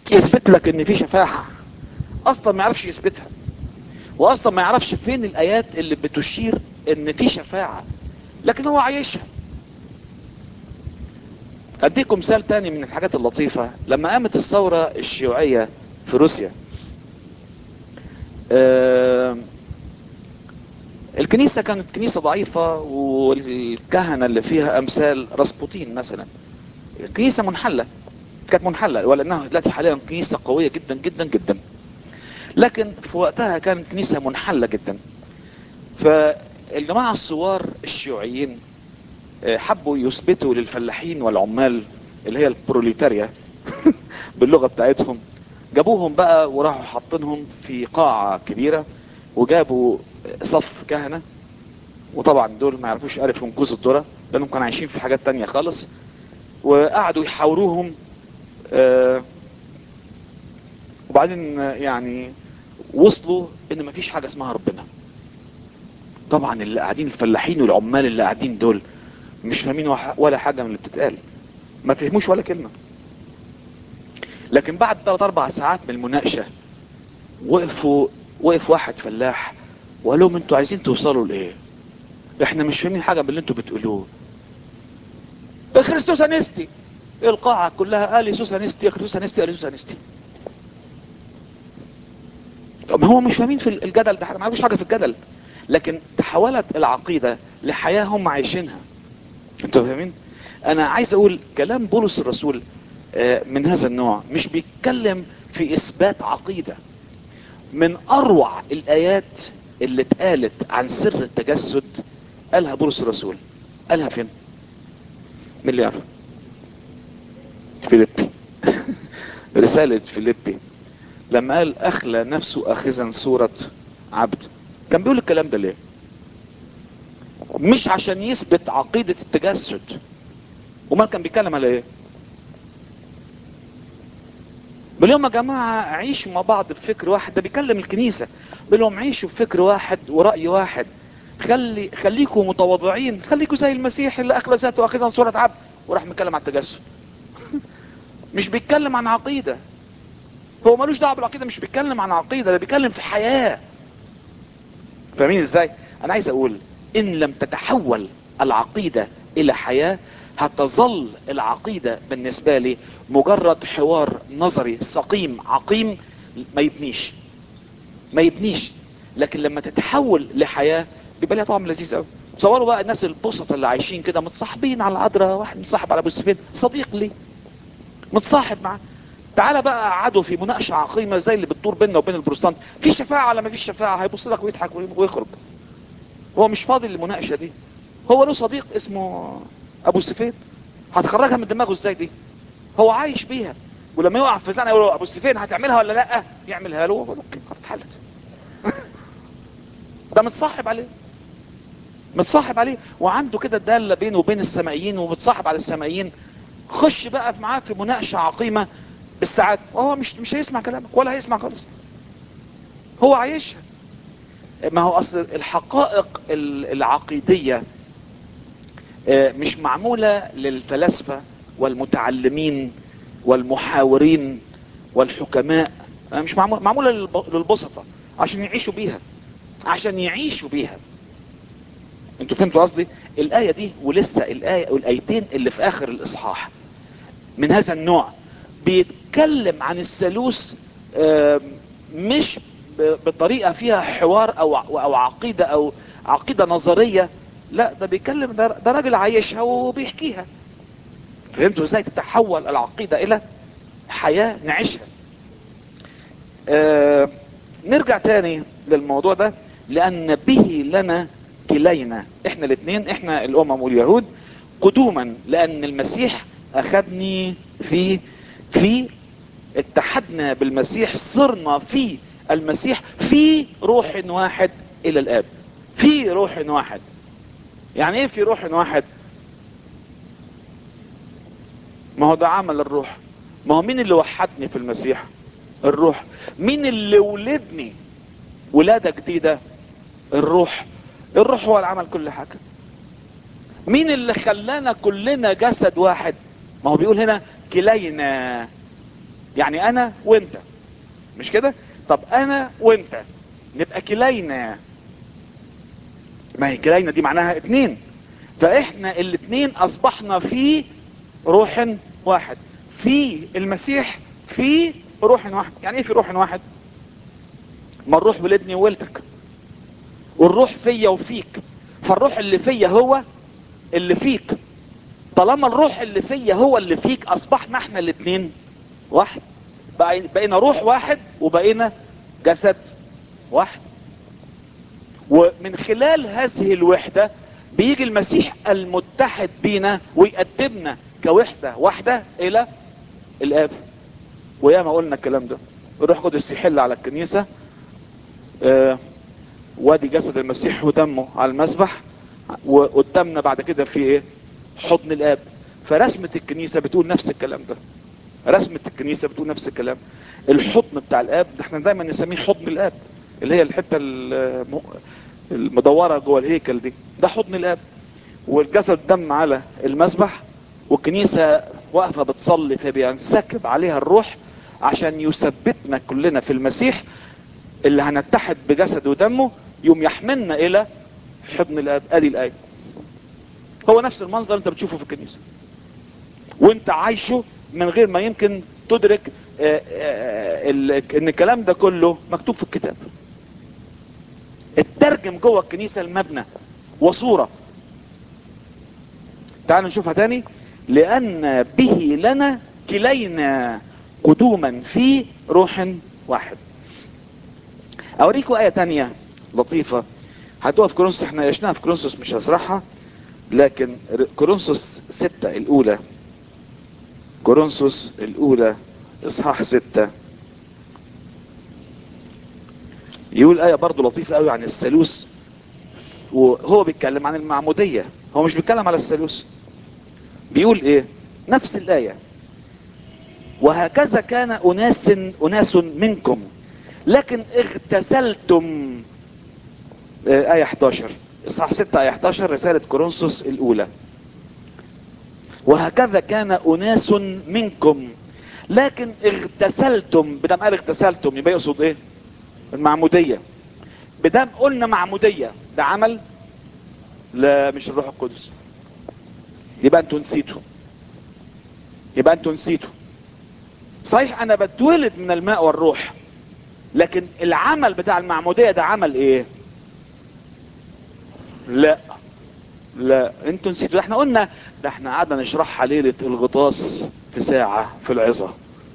يثبت لك ان في شفاعة اصلا ما يعرفش يثبتها واصلا ما يعرفش فين الايات اللي بتشير ان في شفاعة لكن هو عايشها اديكم مثال تاني من الحاجات اللطيفة لما قامت الثورة الشيوعية في روسيا آه الكنيسة كانت كنيسة ضعيفة والكهنة اللي فيها امثال راسبوتين مثلا كنيسة منحلة كانت منحلة ولانها دلوقتي حاليا كنيسة قوية جدا جدا جدا لكن في وقتها كانت كنيسة منحلة جدا فالجماعة الثوار الشيوعيين حبوا يثبتوا للفلاحين والعمال اللي هي البروليتاريا باللغة بتاعتهم جابوهم بقى وراحوا حاطينهم في قاعة كبيرة وجابوا صف كهنة وطبعا دول ما يعرفوش ألف ونكوز الذرة لأنهم كانوا عايشين في حاجات تانية خالص وقعدوا يحاوروهم آه وبعدين يعني وصلوا ان مفيش حاجة اسمها ربنا طبعا اللي قاعدين الفلاحين والعمال اللي قاعدين دول مش فاهمين ولا حاجة من اللي بتتقال ما فهموش ولا كلمة لكن بعد 3 4 ساعات من المناقشة وقفوا وقف واحد فلاح وقال لهم انتوا عايزين توصلوا لايه احنا مش فاهمين حاجة من اللي انتوا بتقولوه الخريستوس انستي القاعة كلها قال يسوس انستي خريستوس انستي قال يسوس انستي طب هو مش فاهمين في الجدل ده ما عرفوش حاجة في الجدل لكن تحولت العقيدة لحياة هم عايشينها انتوا فاهمين انا عايز اقول كلام بولس الرسول من هذا النوع مش بيتكلم في اثبات عقيدة من اروع الايات اللي اتقالت عن سر التجسد قالها بولس الرسول قالها فين مين اللي يعرف فيليبي رسالة فيليبي لما قال اخلى نفسه اخذا صورة عبد كان بيقول الكلام ده ليه مش عشان يثبت عقيدة التجسد امال كان بيتكلم على ايه بيقول يا جماعة عيشوا مع بعض بفكر واحد ده بيكلم الكنيسة بيقول لهم عيشوا بفكر واحد ورأي واحد خلي خليكم متواضعين خليكم زي المسيح اللي اخلى ذاته اخذا صورة عبد وراح متكلم عن التجسد مش بيتكلم عن عقيدة هو ملوش دعوه بالعقيده مش بيتكلم عن عقيده ده بيتكلم في حياه فاهمين ازاي انا عايز اقول ان لم تتحول العقيده الى حياه هتظل العقيده بالنسبه لي مجرد حوار نظري سقيم عقيم ما يبنيش ما يبنيش لكن لما تتحول لحياه بيبقى ليها طعم لذيذ قوي تصوروا بقى الناس البسطة اللي عايشين كده متصاحبين على العذراء واحد متصاحب على ابو سفين صديق ليه متصاحب معاه تعالى بقى قعدوا في مناقشه عقيمه زي اللي بتدور بيننا وبين البروتستانت في شفاعه ولا ما فيش شفاعه هيبص لك ويضحك ويخرج هو مش فاضي للمناقشه دي هو له صديق اسمه ابو سفين هتخرجها من دماغه ازاي دي هو عايش بيها ولما يقع في زنقه يقول له ابو سفين هتعملها ولا لا يعملها له يقول اوكي اتحلت ده متصاحب عليه متصاحب عليه وعنده كده داله بينه وبين السمائيين ومتصاحب على السمائيين خش بقى معاه في مناقشه عقيمه بالساعات وهو مش مش هيسمع كلامك ولا هيسمع خالص هو عايشها ما هو اصل الحقائق العقيديه مش معموله للفلاسفه والمتعلمين والمحاورين والحكماء مش معموله معموله للبسطه عشان يعيشوا بيها عشان يعيشوا بيها انتوا فهمتوا قصدي الايه دي ولسه الايه والايتين اللي في اخر الاصحاح من هذا النوع بيتكلم عن الثالوث مش بطريقة فيها حوار او او عقيدة او عقيدة نظرية لا ده بيتكلم ده, ده راجل عايشها وبيحكيها فهمتوا ازاي تتحول العقيدة الى حياة نعيشها اه نرجع تاني للموضوع ده لان به لنا كلينا احنا الاثنين احنا الامم واليهود قدوما لان المسيح اخذني في في اتحدنا بالمسيح صرنا في المسيح في روح واحد الى الاب في روح واحد يعني ايه في روح واحد ما هو ده عمل الروح ما هو مين اللي وحدني في المسيح الروح مين اللي ولدني ولادة جديدة الروح الروح هو اللي عمل كل حاجة مين اللي خلانا كلنا جسد واحد ما هو بيقول هنا كلينا يعني انا وانت مش كده طب انا وانت نبقى كلينا ما هي كلينا دي معناها اتنين فاحنا الاتنين اصبحنا في روح واحد في المسيح في روح واحد يعني ايه في روح واحد ما الروح ولدني وولدك والروح فيا وفيك فالروح اللي فيا هو اللي فيك طالما الروح اللي فيا هو اللي فيك اصبحنا احنا الاتنين واحد بقي- بقينا روح واحد وبقينا جسد واحد ومن خلال هذه الوحدة بيجي المسيح المتحد بينا ويقدمنا كوحدة واحدة الى الاب وياما قلنا الكلام ده الروح القدس يحل على الكنيسة آه، وادي جسد المسيح ودمه على المسبح وقدامنا بعد كده في ايه حضن الاب فرسمة الكنيسة بتقول نفس الكلام ده رسمة الكنيسة بتقول نفس الكلام الحضن بتاع الاب ده احنا دايما نسميه حضن الاب اللي هي الحتة الم- المدورة جوه الهيكل دي ده حضن الاب والجسد دم على المسبح والكنيسة واقفة بتصلي فبينسكب عليها الروح عشان يثبتنا كلنا في المسيح اللي هنتحد بجسد ودمه يوم يحملنا الى حضن الاب ادي الايه هو نفس المنظر انت بتشوفه في الكنيسه وانت عايشه من غير ما يمكن تدرك آه، آه، ال- ان الكلام ده كله مكتوب في الكتاب اترجم جوه الكنيسه المبنى وصوره تعالوا نشوفها تاني لان به لنا كلينا قدوما في روح واحد اوريكم ايه تانية لطيفة هتقف في كورنثوس احنا عشناها في كورنثوس مش هشرحها لكن ر- كورنثوس ستة الاولى كورنثوس الاولى اصحاح ستة يقول ايه برضو لطيفة قوي عن الثالوث وهو بيتكلم عن المعمودية هو مش بيتكلم على الثالوث بيقول ايه نفس الايه وهكذا كان اناس اناس منكم لكن اغتسلتم آه، آية 11 إصحاح 6 آية 11 رسالة كورنثوس الأولى وهكذا كان أناس منكم لكن اغتسلتم بدم قال اغتسلتم يبقى يقصد ايه المعمودية بدم قلنا معمودية ده عمل لا مش الروح القدس يبقى انتوا نسيتوا يبقى انتوا نسيتوا صحيح انا بتولد من الماء والروح لكن العمل بتاع المعمودية ده عمل ايه لا لا انتوا نسيتوا ده احنا قلنا ده احنا قعدنا نشرحها ليلة الغطاس في ساعة في العظة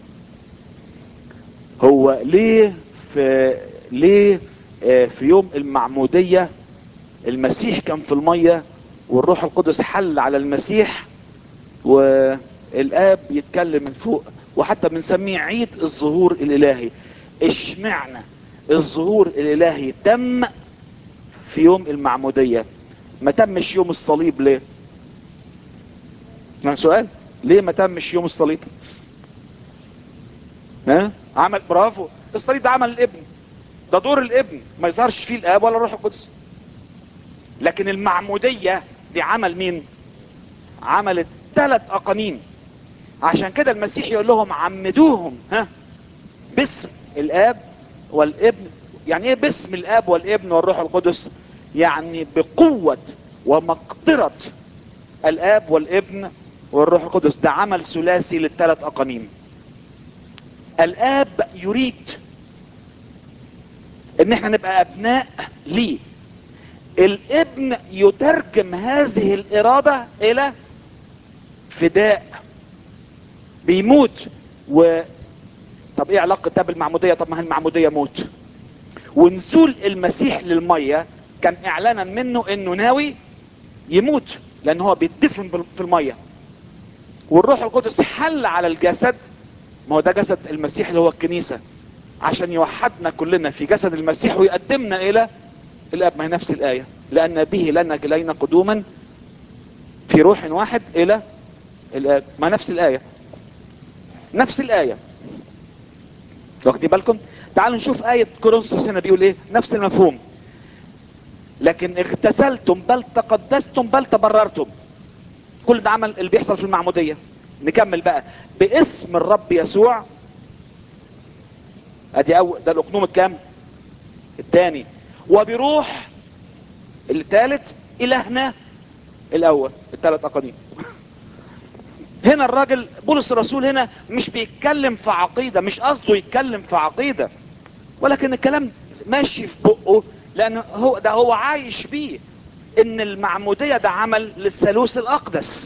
هو ليه في ليه آه، في يوم المعمودية المسيح كان في المية والروح القدس حل على المسيح والاب يتكلم من فوق وحتى بنسميه عيد الظهور الالهي اشمعنى الظهور الالهي تم في يوم المعمودية ما تمش يوم الصليب ليه يعني سؤال ليه ما تمش يوم الصليب ها عمل برافو الصليب ده عمل الابن ده دور الابن ما يظهرش فيه الاب ولا الروح القدس لكن المعمودية دي عمل مين عملت ثلاث اقانيم عشان كده المسيح يقول لهم عمدوهم ها باسم الاب والابن يعني ايه باسم الاب والابن والروح القدس يعني بقوة ومقدرة الاب والابن والروح القدس ده عمل ثلاثي للثلاث اقانيم الاب يريد ان احنا نبقى ابناء ليه الابن يترجم هذه الارادة الى فداء بيموت و طب ايه علاقة ده بالمعمودية طب ما هي المعمودية موت ونزول المسيح للمية كان اعلانا منه انه ناوي يموت لان هو بيدفن بال- في المية والروح القدس حل على الجسد ما هو ده جسد المسيح اللي هو الكنيسة عشان يوحدنا كلنا في جسد المسيح ويقدمنا الى الاب ما هي نفس الاية لان به لنا كلينا قدوما في روح واحد الى الاب ما نفس الاية نفس الاية واخدين بالكم تعالوا نشوف آية كورنثوس هنا بيقول ايه نفس المفهوم لكن اغتسلتم بل تقدستم بل تبررتم كل ده عمل اللي بيحصل في المعمودية نكمل بقى باسم الرب يسوع ادي اول ده الاقنوم الكام الثاني وبروح الثالث الهنا الاول الثلاث اقانيم هنا الراجل بولس الرسول هنا مش بيتكلم في عقيدة مش قصده يتكلم في عقيدة ولكن الكلام ماشي في بقه لان هو ده هو عايش بيه ان المعمودية ده عمل للثالوث الاقدس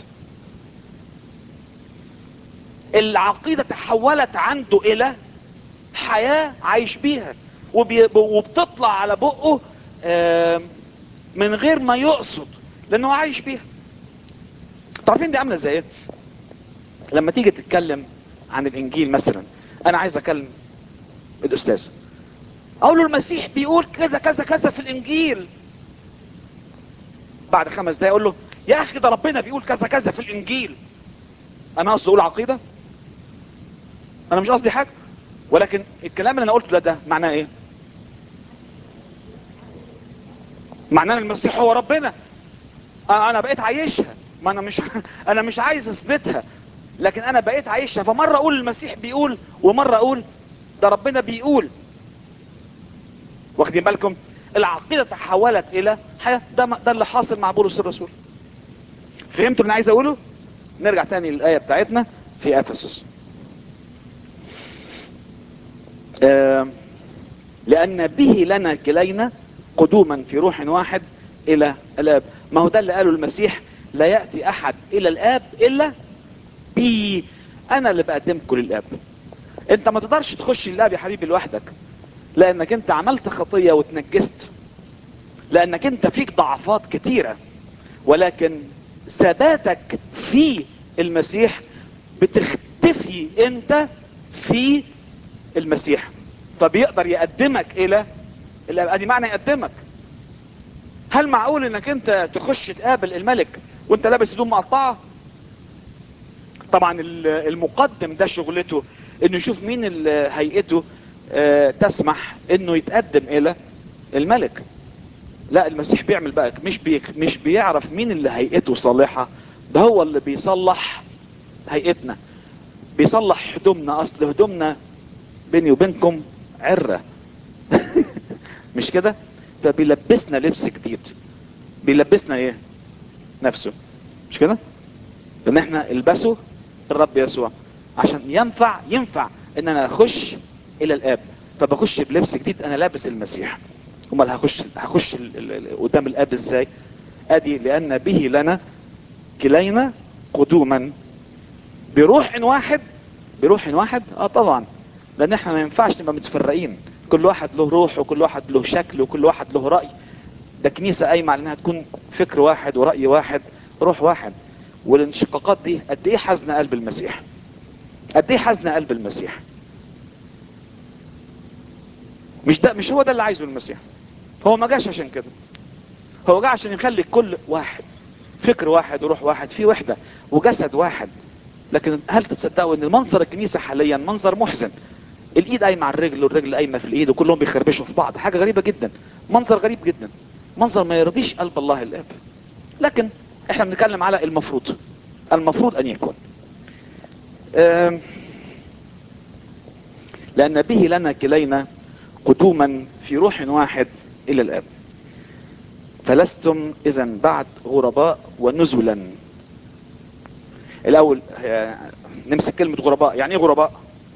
العقيدة تحولت عنده الى حياة عايش بيها وبي- وبتطلع على بقه آم، من غير ما يقصد لانه عايش بيها تعرفين دي عامله زي ايه لما تيجي تتكلم عن الانجيل مثلا انا عايز اكلم الاستاذ اقول له المسيح بيقول كذا كذا كذا في الانجيل بعد خمس دقايق اقول له يا اخي ده ربنا بيقول كذا كذا في الانجيل انا قصدي اقول عقيده انا مش قصدي حاجه ولكن الكلام اللي انا قلته ده, ده معناه ايه معناه ان المسيح هو ربنا آه، انا بقيت عايشها ما انا مش انا مش عايز اثبتها لكن انا بقيت عايشها فمره اقول المسيح بيقول ومره اقول ده ربنا بيقول واخدين بالكم العقيده تحولت الى حياه ده ده اللي حاصل مع بولس الرسول فهمتوا اللي انا عايز اقوله نرجع تاني للايه بتاعتنا في افسس آم، لان به لنا كلينا قدوما في روح واحد الى الاب ما هو ده اللي قاله المسيح لا ياتي احد الى الاب الا بي انا اللي بقدمكم للاب انت ما تقدرش تخش للاب يا حبيبي لوحدك لانك انت عملت خطيه وتنجست لانك انت فيك ضعفات كتيره ولكن ثباتك في المسيح بتختفي انت في المسيح فبيقدر يقدمك الى الاب ادي معنى يقدمك هل معقول انك انت تخش تقابل الملك وانت لابس هدوم مقطعه طبعا ال- المقدم ده شغلته انه يشوف مين اللي هيئته آه، تسمح انه يتقدم الى الملك لا المسيح بيعمل بقى مش بي مش بيعرف مين اللي هيئته صالحه ده هو اللي بيصلح هيئتنا بيصلح هدومنا اصل هدومنا بيني وبينكم عره مش كده فبيلبسنا لبس جديد بيلبسنا ايه نفسه مش كده ان احنا البسوا الرب يسوع عشان ينفع ينفع ان انا اخش الى الاب فبخش بلبس جديد انا لابس المسيح امال هخش هخش ال- ال- ال- قدام الاب ازاي ادي لان به لنا كلينا قدوما بروح واحد بروح واحد اه طبعا لان احنا ما ينفعش نبقى متفرقين كل واحد له روح وكل واحد له شكل وكل واحد له رأي ده كنيسة قايمة على انها تكون فكر واحد ورأي واحد روح واحد والانشقاقات دي قد ايه حزن قلب المسيح قد ايه حزن قلب المسيح مش ده مش هو ده اللي عايزه المسيح هو ما جاش عشان كده هو جه عشان يخلي كل واحد فكر واحد وروح واحد في وحدة وجسد واحد لكن هل تصدقوا ان منظر الكنيسة حاليا منظر محزن الايد قايمة على الرجل والرجل قايمة في الايد وكلهم بيخربشوا في بعض حاجة غريبة جدا منظر غريب جدا منظر ما يرضيش قلب الله الاب لكن احنا بنتكلم على المفروض المفروض ان يكون آم، لان به لنا كلينا قدوما في روح واحد الى الاب فلستم اذا بعد غرباء ونزلا الاول آه، نمسك كلمة غرباء يعني ايه غرباء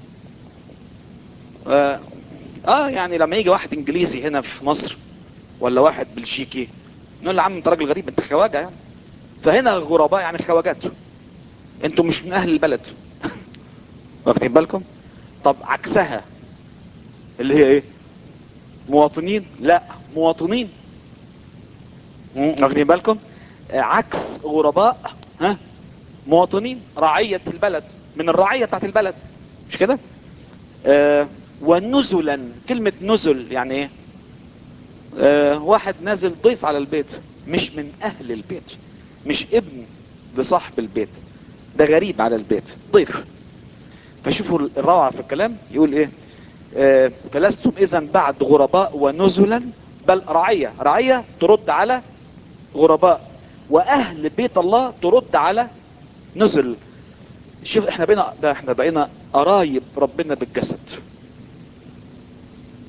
آه, اه يعني لما يجي واحد انجليزي هنا في مصر ولا واحد بلجيكي نقول له يا عم انت راجل غريب انت خواجه يعني فهنا غرباء يعني خواجات انتوا مش من اهل البلد واخدين بالكم طب عكسها اللي هي ايه مواطنين لا مواطنين مم، واخدين بالكم آه، عكس غرباء ها مواطنين رعية البلد من الرعية بتاعت البلد مش كده آه ونزلا كلمة نزل يعني ايه آه واحد نازل ضيف على البيت مش من اهل البيت مش ابن لصاحب البيت ده غريب على البيت ضيف فشوفوا الروعة في الكلام يقول ايه آه فلستم اذا بعد غرباء ونزلا بل رعية رعية ترد على غرباء واهل بيت الله ترد على نزل شوف احنا بقينا ده احنا بقينا قرايب ربنا بالجسد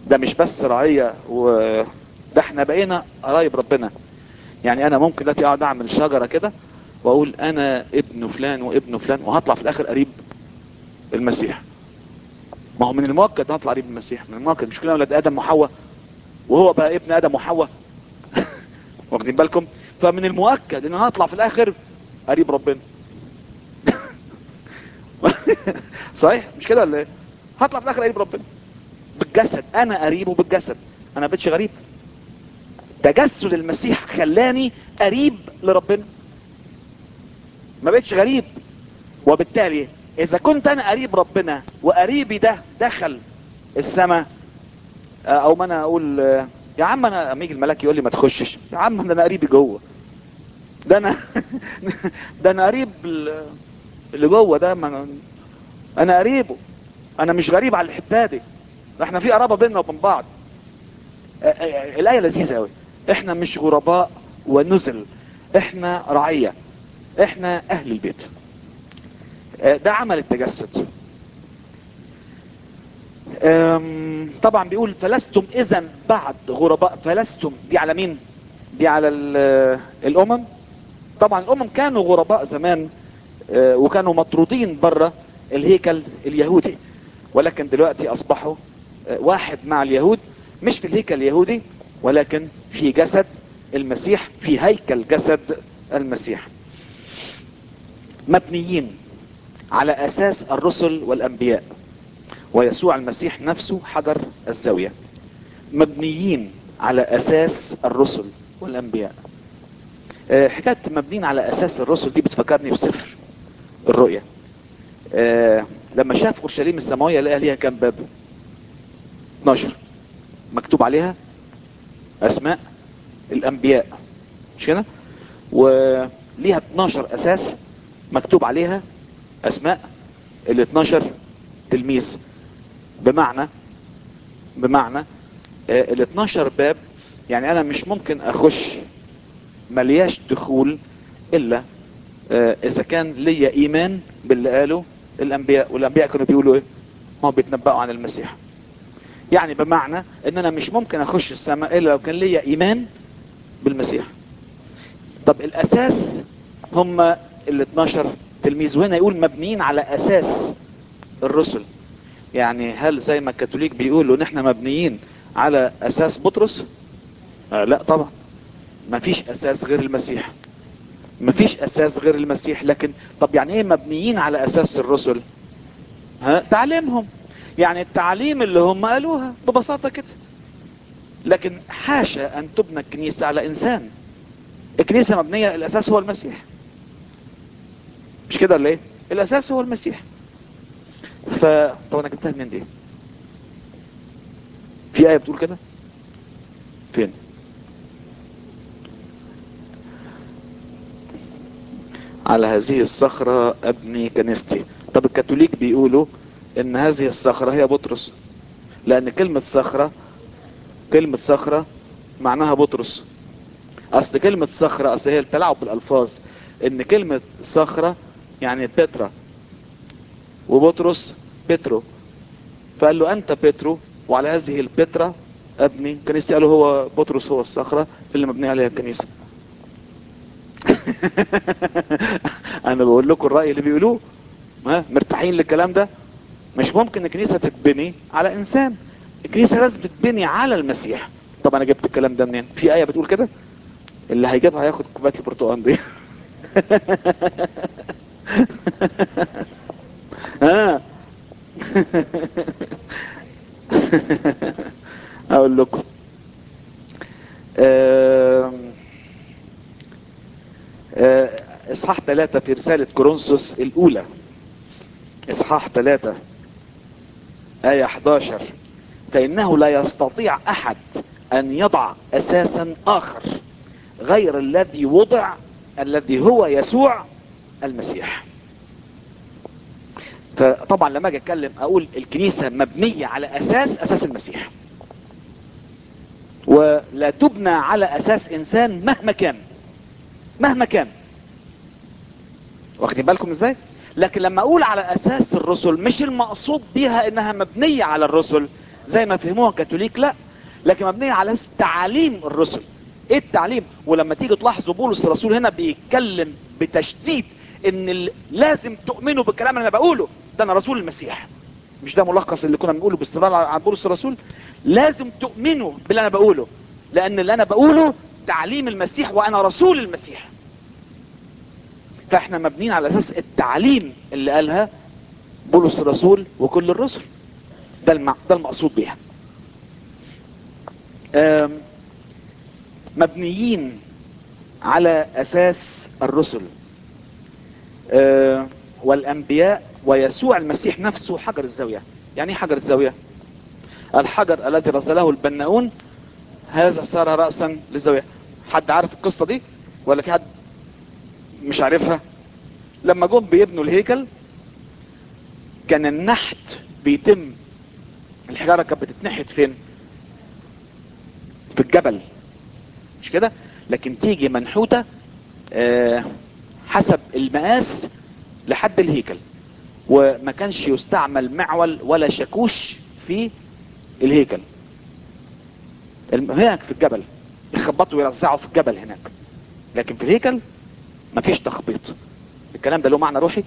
ده مش بس رعية و ده احنا بقينا قرايب ربنا يعني انا ممكن دلوقتي اقعد اعمل شجرة كده واقول انا ابن فلان وابن فلان وهطلع في الاخر قريب المسيح ما هو من المؤكد هطلع قريب المسيح من المؤكد مش كلنا ولاد ادم وحواء وهو بقى ابن ادم وحواء واخدين بالكم فمن المؤكد ان انا هطلع في الاخر قريب ربنا صحيح مش كده ولا ايه هطلع في الاخر قريب ربنا بالجسد انا قريبه بالجسد انا بقتش غريب تجسد المسيح خلاني قريب لربنا ما بقتش غريب وبالتالي اذا كنت انا قريب ربنا وقريبي ده دخل السماء او ما انا اقول يا عم انا اما يجي الملاك يقول لي ما تخشش يا عم ده انا قريبي جوه ده انا ده انا قريب اللي جوه ده ما انا قريبه انا مش غريب على الحته دي احنا في قرابه بيننا وبين بعض الايه لذيذه قوي احنا مش غرباء ونزل احنا رعيه احنا اهل البيت ده عمل التجسد طبعا بيقول فلستم اذا بعد غرباء فلستم دي على مين دي على الامم طبعا الامم كانوا غرباء زمان وكانوا مطرودين بره الهيكل اليهودي ولكن دلوقتي اصبحوا واحد مع اليهود مش في الهيكل اليهودي ولكن في جسد المسيح في هيكل جسد المسيح مبنيين على اساس الرسل والانبياء ويسوع المسيح نفسه حجر الزاوية مبنيين على اساس الرسل والانبياء أه حكاية مبنيين على اساس الرسل دي بتفكرني بسفر الرؤية أه لما شاف اورشليم السماوية لقى ليها كام باب 12 مكتوب عليها اسماء الانبياء مش كده وليها 12 اساس مكتوب عليها اسماء ال 12 تلميذ بمعنى بمعنى ال 12 باب يعني انا مش ممكن اخش ملياش دخول الا اذا كان ليا ايمان باللي قاله الانبياء والانبياء كانوا بيقولوا ايه ما بيتنبأوا عن المسيح يعني بمعنى ان انا مش ممكن اخش السماء الا لو كان ليا ايمان بالمسيح طب الاساس هم ال 12 تلميذ وهنا يقول مبنيين على اساس الرسل يعني هل زي ما الكاثوليك بيقولوا ان احنا مبنيين على اساس بطرس آه لا طبعا ما فيش اساس غير المسيح ما فيش اساس غير المسيح لكن طب يعني ايه مبنيين على اساس الرسل ها تعليمهم يعني التعليم اللي هم قالوها ببساطة كده لكن حاشا ان تبنى الكنيسة على انسان الكنيسة مبنية الاساس هو المسيح مش كده ولا ايه الاساس هو المسيح ف طب انا جبتها منين دي في ايه بتقول كده فين على هذه الصخرة ابني كنيستي طب الكاثوليك بيقولوا ان هذه الصخرة هي بطرس لان كلمة صخرة كلمة صخرة معناها بطرس اصل كلمة صخرة اصل هي التلاعب بالالفاظ ان كلمة صخرة يعني بترا وبطرس بترو فقال له انت بترو وعلى هذه البترا ابني كنيستي قالوا هو بطرس هو الصخرة اللي مبني عليها الكنيسة انا بقول لكم الرأي اللي بيقولوه ها مرتاحين للكلام ده مش ممكن الكنيسة تتبني على انسان الكنيسة لازم تتبني على المسيح طب انا جبت الكلام ده منين في اية بتقول كده اللي هيجيبها هياخد كوبايه البرتقال دي ها اقول لكم اصحاح ثلاثة في رسالة كورنثوس الاولى اصحاح ثلاثة آية 11 فإنه لا يستطيع أحد أن يضع أساسا آخر غير الذي وضع الذي هو يسوع المسيح فطبعا لما اجي اتكلم اقول الكنيسة مبنية على اساس اساس المسيح ولا تبنى على اساس انسان مهما كان مهما كان واخدين بالكم ازاي لكن لما اقول على اساس الرسل مش المقصود بيها انها مبنية على الرسل زي ما فهموها الكاثوليك لا لكن مبنيه على تعاليم الرسل ايه التعليم ولما تيجي تلاحظوا بولس الرسول هنا بيتكلم بتشديد ان ال- لازم تؤمنوا بالكلام اللي انا بقوله ده انا رسول المسيح مش ده ملخص اللي كنا بنقوله باستمرار عن بولس الرسول لازم تؤمنوا باللي انا بقوله لان اللي انا بقوله تعليم المسيح وانا رسول المسيح فاحنا مبنيين على اساس التعليم اللي قالها بولس الرسول وكل الرسل ده الم... ده المقصود بيها آم، مبنيين على اساس الرسل آم، والانبياء ويسوع المسيح نفسه حجر الزاويه يعني ايه حجر الزاويه الحجر الذي رسله البناؤون هذا صار راسا للزاويه حد عارف القصه دي ولا في حد مش عارفها لما جم بيبنوا الهيكل كان النحت بيتم الحجاره كانت بتتنحت فين في الجبل مش كده لكن تيجي منحوته آه، حسب المقاس لحد الهيكل وما كانش يستعمل معول ولا شاكوش في الهيكل الم- هناك في الجبل يخبطوا ويرزعوا في الجبل هناك لكن في الهيكل مفيش تخبيط الكلام ده له معنى روحي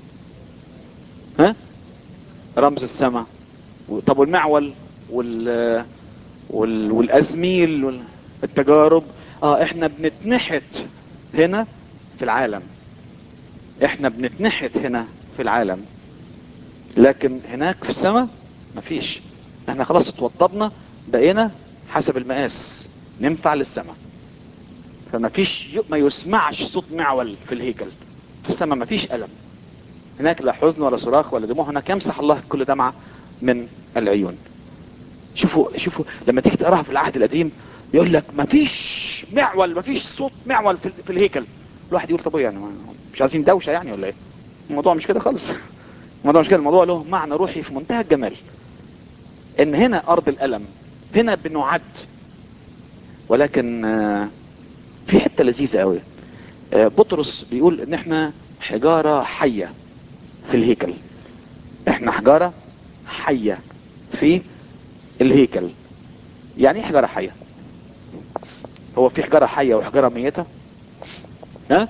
ها رمز السماء و- طب والمعول وال وال والازميل والتجارب اه احنا بنتنحت هنا في العالم احنا بنتنحت هنا في العالم لكن هناك في السماء مفيش احنا خلاص اتوضبنا بقينا حسب المقاس ننفع للسماء فما فيش ما يسمعش صوت معول في الهيكل في السماء ما فيش ألم هناك لا حزن ولا صراخ ولا دموع هناك يمسح الله كل دمعة من العيون شوفوا شوفوا لما تيجي تقراها في العهد القديم يقول لك ما فيش معول ما فيش صوت معول في, في الهيكل الواحد يقول طب إيه يعني ما- مش عايزين دوشه يعني ولا ايه الموضوع مش كده خالص الموضوع مش كده الموضوع له معنى روحي في منتهى الجمال ان هنا ارض الالم هنا بنعد ولكن آه، في حته لذيذه قوي آه، بطرس بيقول ان احنا حجاره حيه في الهيكل احنا حجاره حيه في الهيكل يعني ايه حجاره حيه هو في حجاره حيه وحجاره ميته ها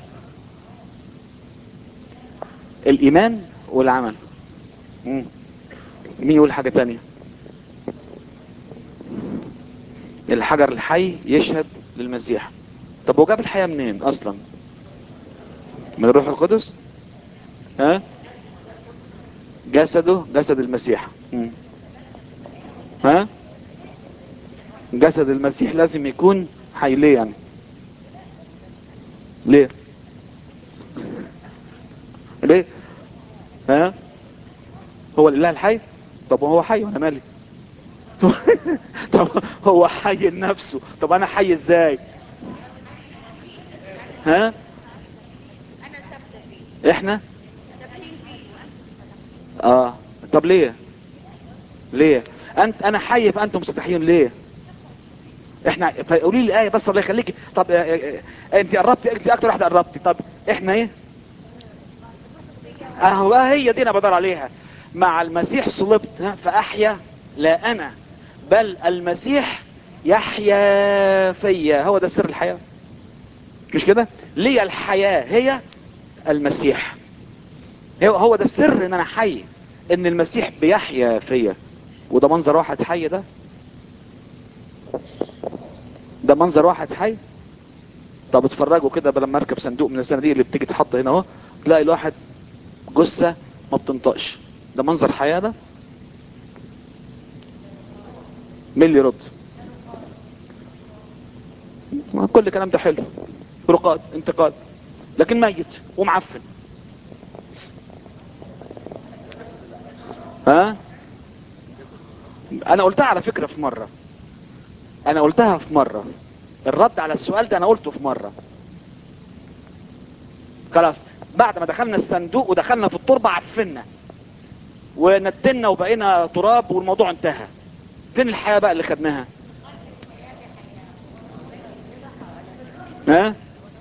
الايمان والعمل مم. مين يقول حاجه تانية الحجر الحي يشهد للمسيح طب هو جاب الحياه منين اصلا من الروح القدس ها جسده جسد المسيح مم. ها جسد المسيح لازم يكون حي ليه يعني ليه ليه ها هو الاله الحي طب هو حي وانا مالي طب هو حي لنفسه طب انا حي ازاي ها انا ثابته فيه احنا ثابتين فيه اه طب ليه ليه انت انا حي فانتم مستحيين ليه احنا قولي لي الايه بس الله يخليكي طب آه، آه، آه، انت قربتي انت اكتر واحده قربتي طب احنا ايه اهو آه، هي دي انا بدور عليها مع المسيح صلبت ها، فاحيا لا انا بل المسيح يحيا فيا هو ده سر الحياه مش كده ليه الحياه هي المسيح هو هو ده السر ان انا حي ان المسيح بيحيا فيا وده منظر واحد حي ده ده منظر واحد حي طب اتفرجوا كده لما اركب صندوق من الصناديق اللي بتيجي تحط هنا اهو تلاقي الواحد جثه ما بتنطقش ده منظر حياه ده مين اللي يرد ما كل الكلام ده حلو رقاد انتقاد لكن ميت ومعفن ها انا قلتها على فكرة في مرة انا قلتها في مرة الرد على السؤال ده انا قلته في مرة خلاص بعد ما دخلنا الصندوق ودخلنا في التربة عفنا ونتنا وبقينا تراب والموضوع انتهى فين الحياة بقى اللي خدناها ها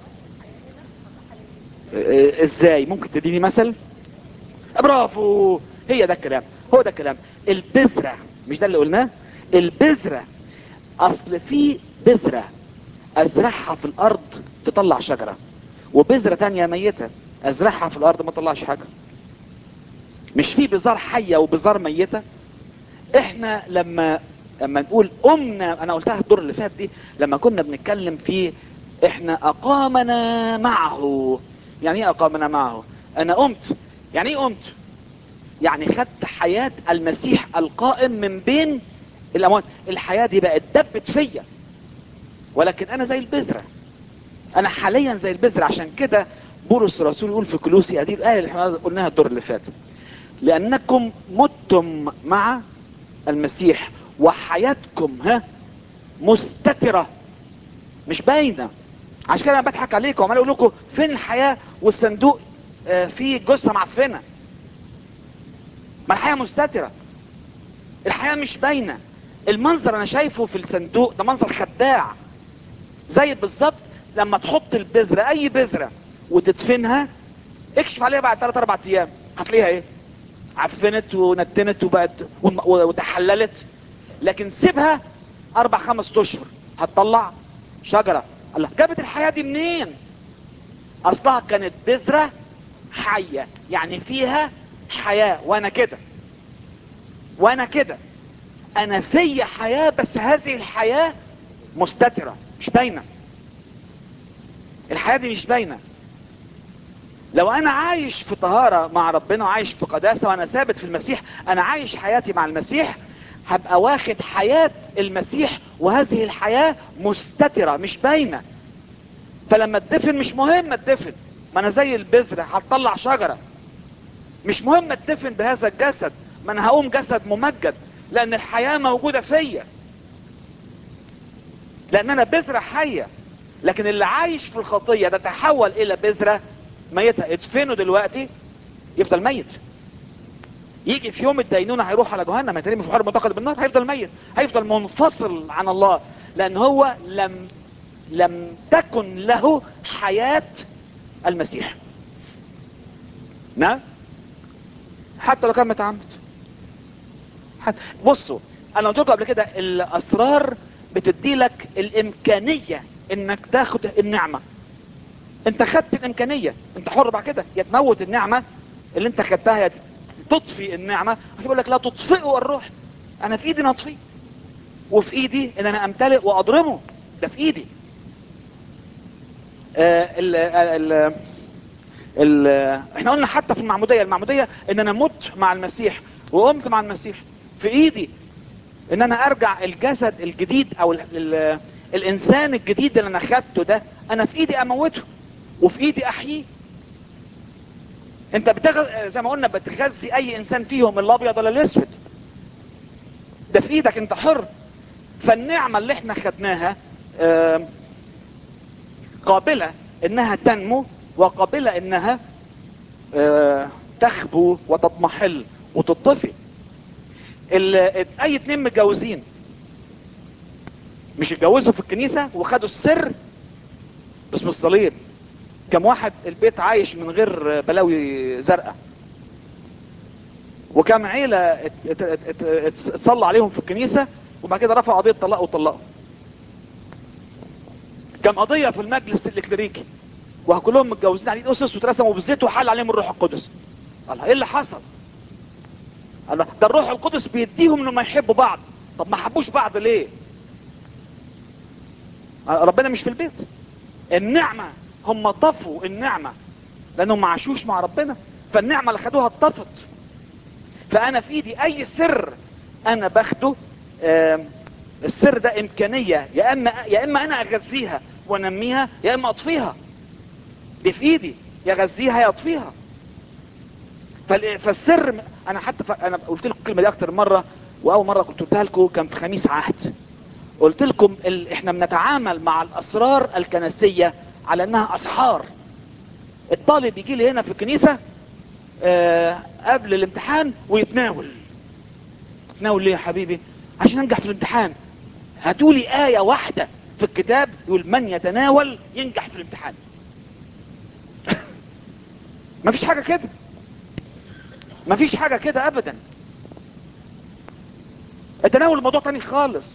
اه، ازاي ممكن تديني مثل برافو هي ده الكلام هو ده الكلام البذرة مش ده اللي قلناه البذرة اصل في بذرة ازرعها في الارض تطلع شجرة وبذرة تانية ميتة ازرعها في الارض ما تطلعش حاجة مش في بذار حية وبذار ميتة احنا لما لما نقول قمنا انا قلتها الدور اللي فات دي لما كنا بنتكلم في احنا اقامنا معه يعني ايه اقامنا معه انا قمت يعني ايه قمت يعني خدت حياة المسيح القائم من بين الاموات الحياة دي بقت دبت فيا ولكن انا زي البذرة انا حاليا زي البذرة عشان كده بولس الرسول يقول في كلوسي ادي الايه اللي احنا قلناها الدور اللي فات لانكم متم مع المسيح وحياتكم ها مستترة مش باينة عشان كده انا بضحك عليكم وعمال اقول لكم فين الحياة والصندوق آه، فيه جثة معفنة ما الحياة مستترة الحياة مش باينة المنظر انا شايفه في الصندوق ده منظر خداع زي بالظبط لما تحط البذرة اي بذرة وتدفنها اكشف عليها بعد 3 4 ايام هتلاقيها ايه عفنت ونتنت وبقت ون- وتحللت لكن سيبها اربع خمس اشهر هتطلع شجرة الله جابت الحياة دي منين اصلها كانت بذرة حية يعني فيها حياة وانا كده وانا كده انا في حياة بس هذه الحياة مستترة مش باينة الحياة دي مش باينة لو انا عايش في طهارة مع ربنا وعايش في قداسة وانا ثابت في المسيح انا عايش حياتي مع المسيح هبقى واخد حياة المسيح وهذه الحياة مستترة مش باينة فلما اتدفن مش مهم اتدفن ما انا زي البذرة هتطلع شجرة مش مهم اتدفن بهذا الجسد ما انا هقوم جسد ممجد لان الحياة موجودة فيا لان انا بذرة حية لكن اللي عايش في الخطية تتحول الى بذرة ميتة ادفنه دلوقتي يفضل ميت يجي في يوم الدينونة هيروح على جهنم هيترمي في حرب منتقد بالنار هيفضل ميت هيفضل منفصل عن الله لان هو لم لم تكن له حياة المسيح نعم حتى لو كان متعمد حتى بصوا انا قلت لكم قبل كده الاسرار بتدي لك الامكانيه انك تاخد النعمه انت خدت الامكانيه انت حر بعد كده يا تموت النعمه اللي انت خدتها يا تطفي النعمه عشان يقول لك لا تطفئوا الروح انا في ايدي ان اطفيه وفي ايدي ان انا امتلئ واضرمه ده في ايدي آه ال ال ال احنا قلنا حتى في المعموديه المعموديه ان انا مت مع المسيح وقمت مع المسيح في ايدي ان انا ارجع الجسد الجديد او ال ال الانسان الجديد اللي انا خدته ده انا في ايدي اموته وفي ايدي احييه انت بتغ... زي ما قلنا بتغذي اي انسان فيهم الابيض ولا الاسود ده في ايدك انت حر فالنعمة اللي احنا خدناها آم، قابلة انها تنمو وقابلة انها آه، تخبو وتضمحل وتطفي ال- اي اتنين متجوزين مش اتجوزوا في الكنيسة وخدوا السر باسم الصليب كم واحد البيت عايش من غير بلاوي زرقاء وكم عيلة ات- ات- ات- ات- ات- اتصلى عليهم في الكنيسة وبعد كده رفعوا قضية طلاق وطلقوا كم قضية في المجلس الإكليريكي وكلهم متجوزين عليه أسس واترسموا بالزيت وحل عليهم الروح القدس الله ايه اللي حصل الله ده الروح القدس بيديهم انهم يحبوا بعض طب ما حبوش بعض ليه آه، ربنا مش في البيت النعمة هم طفوا النعمة لانهم ما عاشوش مع ربنا فالنعمة اللي خدوها اتطفت فانا في ايدي اي سر انا باخده آم، السر ده امكانية يا اما يا اما انا اغذيها وانميها يا اما اطفيها دي في ايدي يا اغذيها يا اطفيها فال- فالسر انا حتى ف... انا قلت لكم الكلمه دي اكتر مره واول مره كنت قلتها لكم كان في خميس عهد قلت لكم ال... احنا بنتعامل مع الاسرار الكنسيه على انها اسحار الطالب يجي لي هنا في الكنيسه آه قبل الامتحان ويتناول تناول ليه يا حبيبي عشان انجح في الامتحان هاتولي آية واحدة في الكتاب يقول من يتناول ينجح في الامتحان مفيش حاجة كده مفيش حاجة كده ابدا التناول الموضوع تاني خالص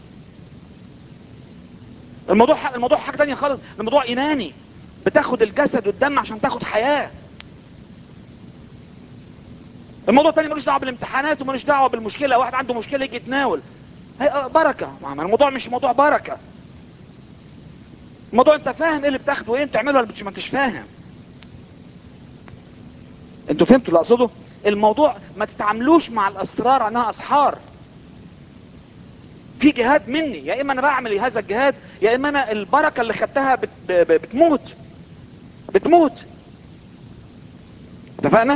الموضوع ح- الموضوع حاجه تانية خالص الموضوع ايماني بتاخد الجسد والدم عشان تاخد حياه الموضوع تاني ملوش دعوه بالامتحانات وملوش دعوه بالمشكله واحد عنده مشكله يجي يتناول هي آه، بركه ما الموضوع مش موضوع بركه الموضوع انت فاهم ايه اللي بتاخده ايه انت تعمله ولا مش- ما انتش فاهم انتوا فهمتوا اللي اقصده الموضوع ما تتعاملوش مع الاسرار انها اسحار في جهاد مني يا اما انا بعمل هذا الجهاد يا اما انا البركه اللي خدتها بت... ب- ب- بتموت بتموت اتفقنا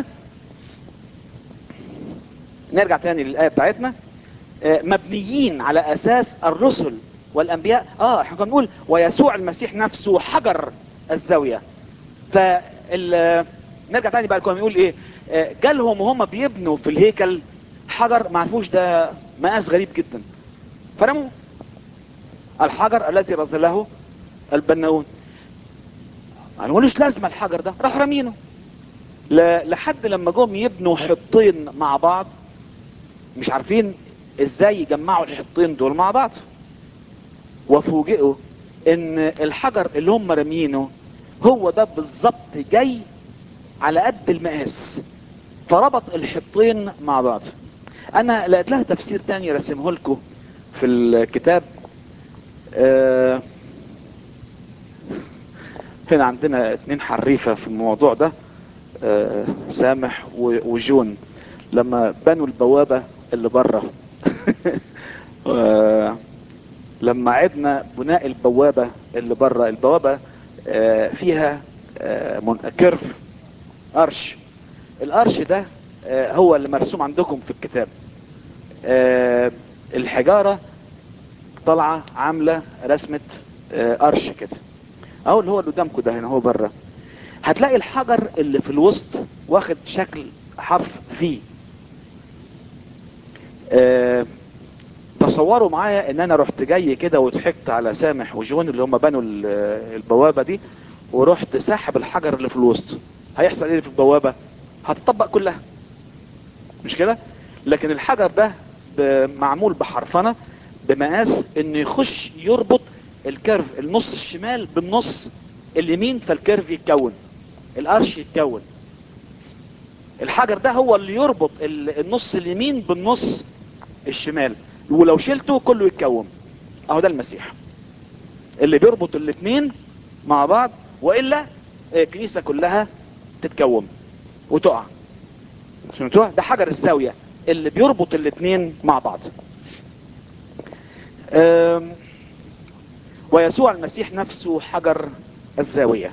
نرجع تاني للايه بتاعتنا آه، مبنيين على اساس الرسل والانبياء اه احنا كنا بنقول ويسوع المسيح نفسه حجر الزاويه فال نرجع تاني بقى كنا بنقول ايه آه، جالهم وهم بيبنوا في الهيكل حجر ما عرفوش ده مقاس غريب جدا فرموا الحجر الذي رزله البناؤون ما ملوش لازمه الحجر ده راح رامينه ل- لحد لما جم يبنوا حطين مع بعض مش عارفين ازاي يجمعوا الحطين دول مع بعض وفوجئوا ان الحجر اللي هم رامينه هو ده بالظبط جاي على قد المقاس فربط الحطين مع بعض انا لقيت لها تفسير تاني رسمه لكم في الكتاب آه، هنا عندنا اتنين حريفة في الموضوع ده آه، سامح و- وجون لما بنوا البوابة اللي بره آه، لما عدنا بناء البوابة اللي بره البوابة آه، فيها آه، من- كيرف قرش القرش ده آه، هو اللي مرسوم عندكم في الكتاب آه، الحجارة طالعة عاملة رسمة آه، قرش كده اهو اللي هو اللي قدامكم ده هنا هو بره هتلاقي الحجر اللي في الوسط واخد شكل حرف في آه، تصوروا معايا ان انا رحت جاي كده وضحكت على سامح وجون اللي هم بنوا ال- البوابه دي ورحت ساحب الحجر اللي في الوسط هيحصل ايه في البوابه هتطبق كلها مش كده لكن الحجر ده ب- معمول بحرفنه بمقاس انه يخش يربط الكيرف النص الشمال بالنص اليمين فالكيرف يتكون القرش يتكون الحجر ده هو اللي يربط ال- النص اليمين بالنص الشمال ولو شلته كله يتكون اهو ده المسيح اللي بيربط الاثنين مع بعض والا الكنيسه كلها تتكوم وتقع فهمتوها ده حجر الزاويه اللي بيربط الاثنين مع بعض أم، ويسوع المسيح نفسه حجر الزاويه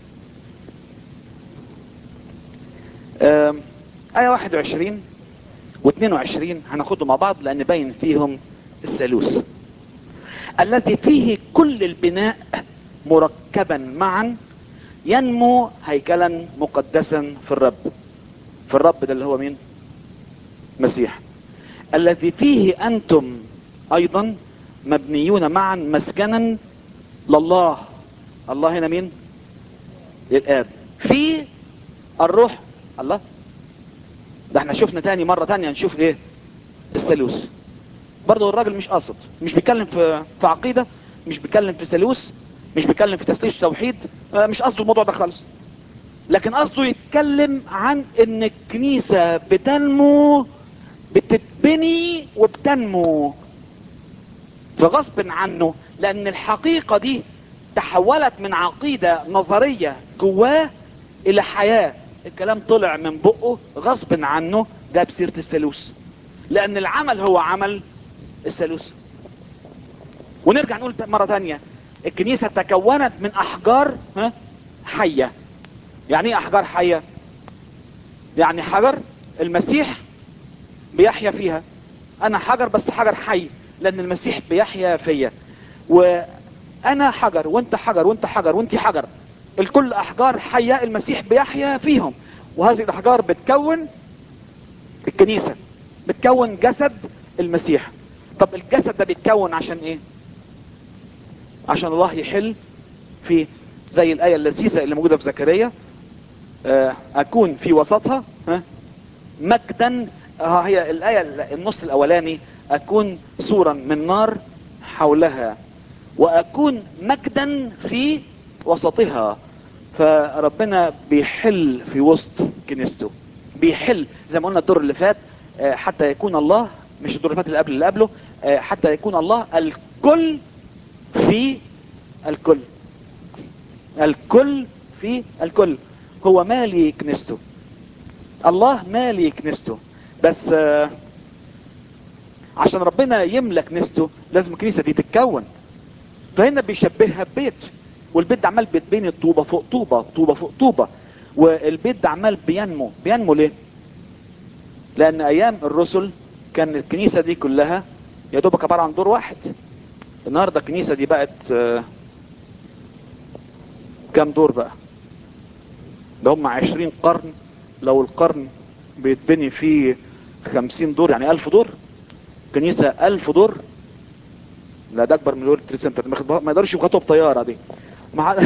أم، آية 21 و22 هناخدهم مع بعض لأن باين فيهم الثالوث الذي فيه كل البناء مركبا معا ينمو هيكلا مقدسا في الرب في الرب ده اللي هو مين مسيح الذي فيه أنتم أيضا مبنيون معا مسكنا لله الله هنا مين الآب في الروح الله ده احنا شفنا تاني مرة تانية نشوف ايه الثالوث برضه الراجل مش قاصد مش بيتكلم في في عقيدة مش بيتكلم في ثالوث مش بيتكلم في تسليش توحيد آه، مش قصده الموضوع ده خالص لكن قصده يتكلم عن ان الكنيسة بتنمو بتتبني وبتنمو فغصب عنه لان الحقيقة دي تحولت من عقيدة نظرية جواه الى حياة الكلام طلع من بقه غصب عنه جاب سيرة الثالوث لان العمل هو عمل الثالوث ونرجع نقول مرة تانية الكنيسة تكونت من احجار ها، حية يعني ايه احجار حية يعني حجر المسيح بيحيا فيها انا حجر بس حجر حي لان المسيح بيحيا فيا وانا حجر وانت حجر وانت حجر وانت حجر الكل احجار حية المسيح بيحيا فيهم وهذه الاحجار بتكون الكنيسة بتكون جسد المسيح طب الجسد ده بيتكون عشان ايه عشان الله يحل في زي الآية اللذيذة اللي موجودة في زكريا آه، أكون في وسطها ها، مجدا ها هي الآية النص الأولاني اكون سورا من نار حولها واكون مجدا في وسطها فربنا بيحل في وسط كنيسته بيحل زي ما قلنا الدور اللي فات آه، حتى يكون الله مش الدور اللي فات اللي قبل اللي قبله آه، حتى يكون الله الكل في الكل الكل في الكل هو مالي كنيسته الله مالي كنيسته بس آه، عشان ربنا يملى كنيسته لازم الكنيسه دي تتكون فهنا بيشبهها ببيت والبيت ده عمال بيتبني طوبه فوق طوبه طوبه فوق طوبه والبيت ده عمال بينمو بينمو ليه؟ لان ايام الرسل كان الكنيسه دي كلها يا دوبك عباره عن دور واحد النهارده الكنيسه دي بقت آه، كام دور بقى؟ ده هم عشرين قرن لو القرن بيتبني فيه خمسين دور يعني ألف دور كنيسة ألف دور لا ده أكبر من الورد تريد سنتر ما ياخد- ما يقدرش يخطوها بطيارة دي مع...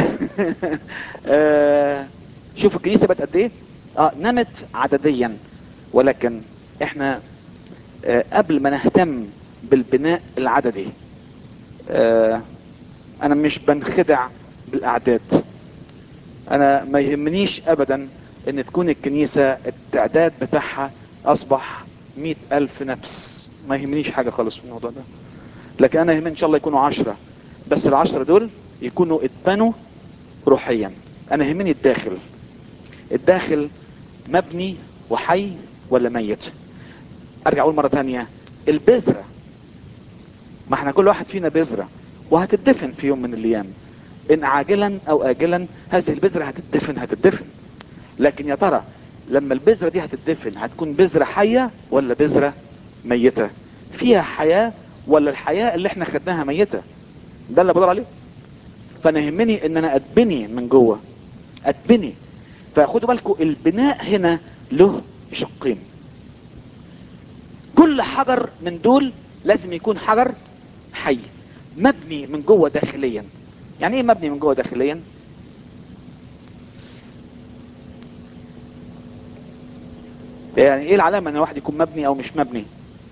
آه، شوف الكنيسة بقت قد إيه اه نمت عدديا ولكن احنا آه، قبل ما نهتم بالبناء العددي آه، انا مش بنخدع بالاعداد انا ما يهمنيش ابدا ان تكون الكنيسة التعداد بتاعها اصبح مئة الف نفس ما يهمنيش حاجة خالص في الموضوع ده لكن انا يهمني ان شاء الله يكونوا عشرة بس العشرة دول يكونوا اتبنوا روحيا انا يهمني الداخل الداخل مبني وحي ولا ميت ارجع اقول مرة تانية البذرة ما احنا كل واحد فينا بذرة وهتدفن في يوم من الايام ان عاجلا او اجلا هذه البذرة هتدفن هتدفن لكن يا ترى لما البذرة دي هتدفن هتكون بذرة حية ولا بذرة ميتة فيها حياة ولا الحياة اللي احنا خدناها ميتة ده اللي بدور عليه فانا يهمني ان انا اتبني من جوه اتبني فخدوا بالكم البناء هنا له شقين كل حجر من دول لازم يكون حجر حي مبني من جوه داخليا يعني ايه مبني من جوه داخليا يعني ايه العلامة ان الواحد يكون مبني او مش مبني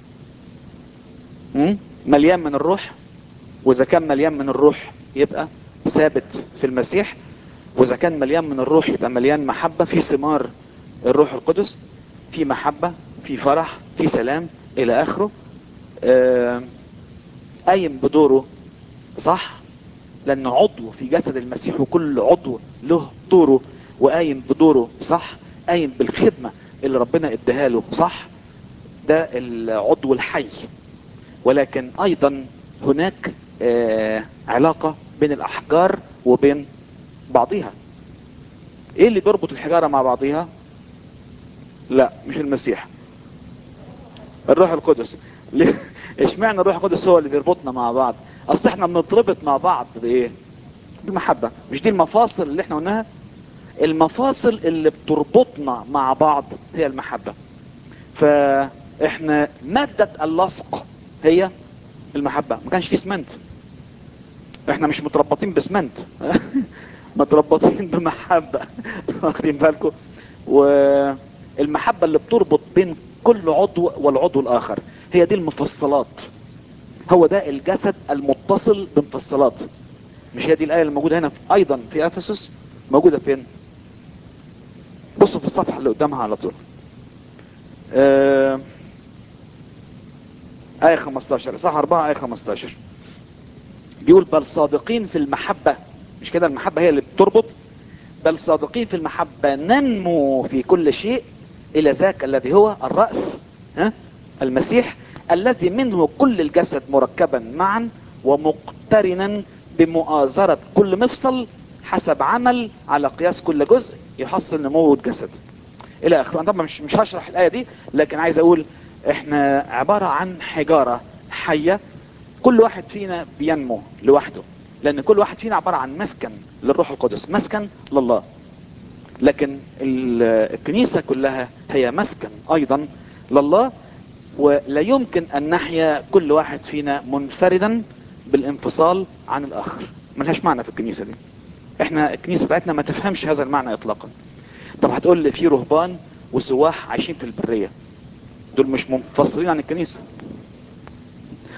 مم؟ مليان من الروح واذا كان مليان من الروح يبقى ثابت في المسيح واذا كان مليان من الروح يبقى مليان محبة في ثمار الروح القدس في محبة في فرح في سلام الى اخره آه، قايم بدوره صح لان عضو في جسد المسيح وكل عضو له دوره وقايم بدوره صح قايم بالخدمة اللي ربنا اداها له صح ده العضو الحي ولكن ايضا هناك آه علاقة بين الاحجار وبين بعضها ايه اللي بيربط الحجارة مع بعضها لا مش المسيح الروح القدس ليه اشمعنى الروح القدس هو اللي بيربطنا مع بعض اصل احنا بنتربط مع بعض بايه بمحبة مش دي المفاصل اللي احنا قلناها المفاصل اللي بتربطنا مع بعض هي المحبة فاحنا مادة اللصق هي المحبة ما كانش في اسمنت احنا مش متربطين باسمنت متربطين بمحبة واخدين بالكم والمحبة اللي بتربط بين كل عضو والعضو الاخر هي دي المفصلات هو ده الجسد المتصل بمفصلات مش هي دي الآية اللي موجودة هنا في أيضا في أفسس موجودة فين بصوا في الصفحة اللي قدامها على طول آه آية 15 صح 4 آية 15 بيقول بل صادقين في المحبة مش كده المحبة هي اللي بتربط بل صادقين في المحبة ننمو في كل شيء إلى ذاك الذي هو الرأس ها المسيح الذي منه كل الجسد مركبا معا ومقترنا بمؤازرة كل مفصل حسب عمل على قياس كل جزء يحصل نمو الجسد الى اخره انا طبعا مش مش هشرح الايه دي لكن عايز اقول احنا عباره عن حجاره حيه كل واحد فينا بينمو لوحده لان كل واحد فينا عباره عن مسكن للروح القدس مسكن لله لكن ال- الكنيسه كلها هي مسكن ايضا لله ولا يمكن ان نحيا كل واحد فينا منفردا بالانفصال عن الاخر ملهاش معنى في الكنيسه دي احنا الكنيسه بتاعتنا ما تفهمش هذا المعنى اطلاقا طب هتقول لي في رهبان وسواح عايشين في البريه دول مش منفصلين عن الكنيسه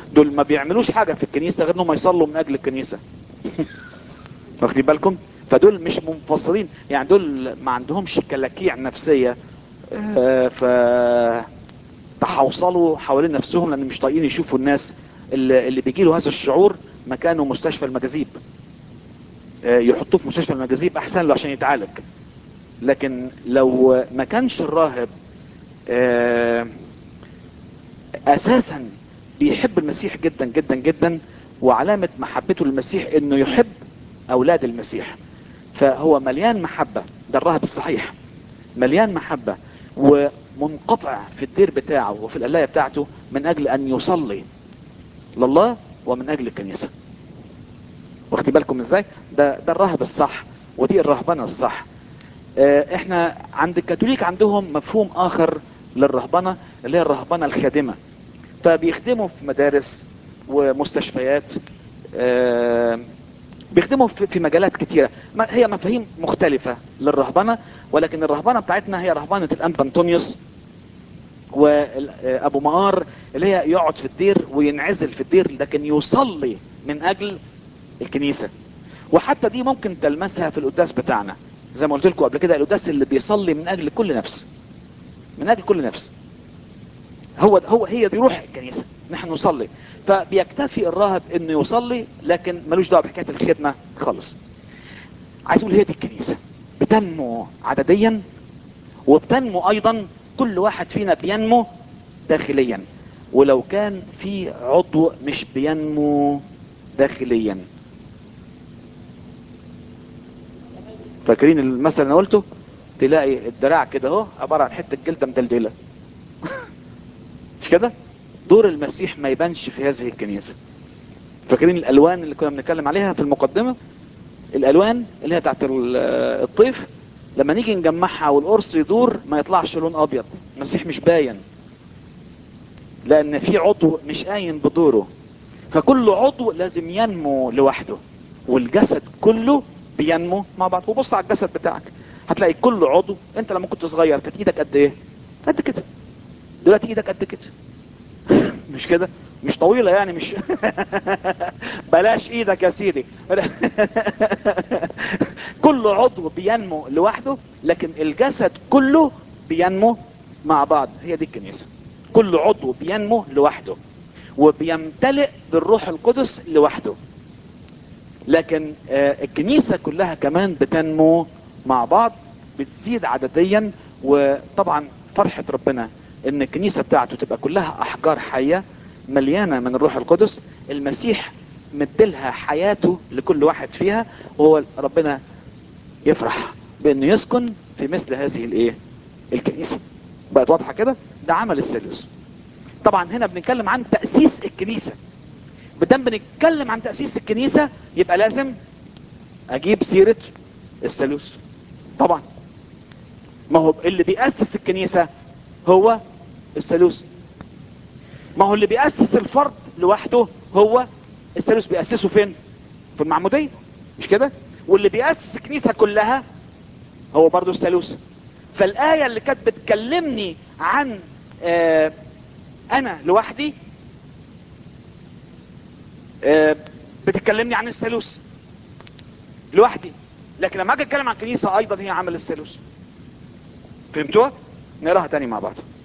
دول ما بيعملوش حاجة في الكنيسة غير انهم يصلوا من اجل الكنيسة واخدين بالكم فدول مش منفصلين يعني دول ما عندهمش كلاكيع نفسية آه، ف تحوصلوا حوالين نفسهم لان مش طايقين يشوفوا الناس اللي, اللي بيجي له هذا الشعور مكانه مستشفى المجاذيب آه، يحطوه في مستشفى المجاذيب احسن له عشان يتعالج لكن لو ما كانش الراهب آه، اساسا بيحب المسيح جدا جدا جدا وعلامة محبته للمسيح انه يحب اولاد المسيح فهو مليان محبة ده الراهب الصحيح مليان محبة ومنقطع في الدير بتاعه وفي القلاية بتاعته من اجل ان يصلي لله ومن اجل الكنيسة واخدين بالكم ازاي ده ده الراهب الصح ودي الرهبنة الصح آه، احنا عند الكاثوليك عندهم مفهوم اخر للرهبنة اللي هي الرهبنة الخادمة فبيخدموا في مدارس ومستشفيات آه، بيخدموا في في مجالات كتيرة ما- هي مفاهيم مختلفة للرهبنة ولكن الرهبنة بتاعتنا هي رهبنة الأنبا أنطونيوس وأبو مار اللي هي يقعد في الدير وينعزل في الدير لكن يصلي من أجل الكنيسة وحتى دي ممكن تلمسها في القداس بتاعنا زي ما قلت لكم قبل كده القداس اللي بيصلي من أجل كل نفس من أجل كل نفس هو هو هي دي روح الكنيسه نحن نصلي فبيكتفي الراهب انه يصلي لكن ملوش دعوه بحكايه الخدمه خالص عايز اقول هي دي الكنيسه بتنمو عدديا وبتنمو ايضا كل واحد فينا بينمو داخليا ولو كان في عضو مش بينمو داخليا فاكرين المثل اللي انا قلته تلاقي الدراع كده اهو عباره عن حته جلده مدلدله مش كده دور المسيح ما يبانش في هذه الكنيسة فاكرين الالوان اللي كنا بنتكلم عليها في المقدمة الالوان اللي هي بتاعت ال- الطيف لما نيجي نجمعها والقرص يدور ما يطلعش لون ابيض المسيح مش باين لان في عضو مش قايم بدوره فكل عضو لازم ينمو لوحده والجسد كله بينمو مع بعض وبص على الجسد بتاعك هتلاقي كل عضو انت لما كنت صغير كانت ايدك قد ايه قد كده دلوقتي ايدك قد كده مش كده مش طويلة يعني مش بلاش ايدك يا سيدي كل عضو بينمو لوحده لكن الجسد كله بينمو مع بعض هي دي الكنيسة كل عضو بينمو لوحده وبيمتلئ بالروح القدس لوحده لكن آه، الكنيسة كلها كمان بتنمو مع بعض بتزيد عدديا وطبعا فرحة ربنا ان الكنيسة بتاعته تبقى كلها احجار حية مليانة من الروح القدس المسيح مدلها حياته لكل واحد فيها وهو ربنا يفرح بانه يسكن في مثل هذه الايه الكنيسة بقت واضحة كده ده عمل الثالوث طبعا هنا بنتكلم عن تأسيس الكنيسة بدم بنتكلم عن تأسيس الكنيسة يبقى لازم اجيب سيرة الثالوث طبعا ما هو اللي بيأسس الكنيسة هو الثالوث ما هو اللي بيأسس الفرد لوحده هو الثالوث بيأسسه فين في المعمودية مش كده واللي بيأسس الكنيسة كلها هو برضو الثالوث فالآية اللي كانت بتكلمني عن آه انا لوحدي آه بتكلمني عن الثالوث لوحدي لكن لما اجي اتكلم عن الكنيسة ايضا هي عمل الثالوث فهمتوها نقراها تاني مع بعض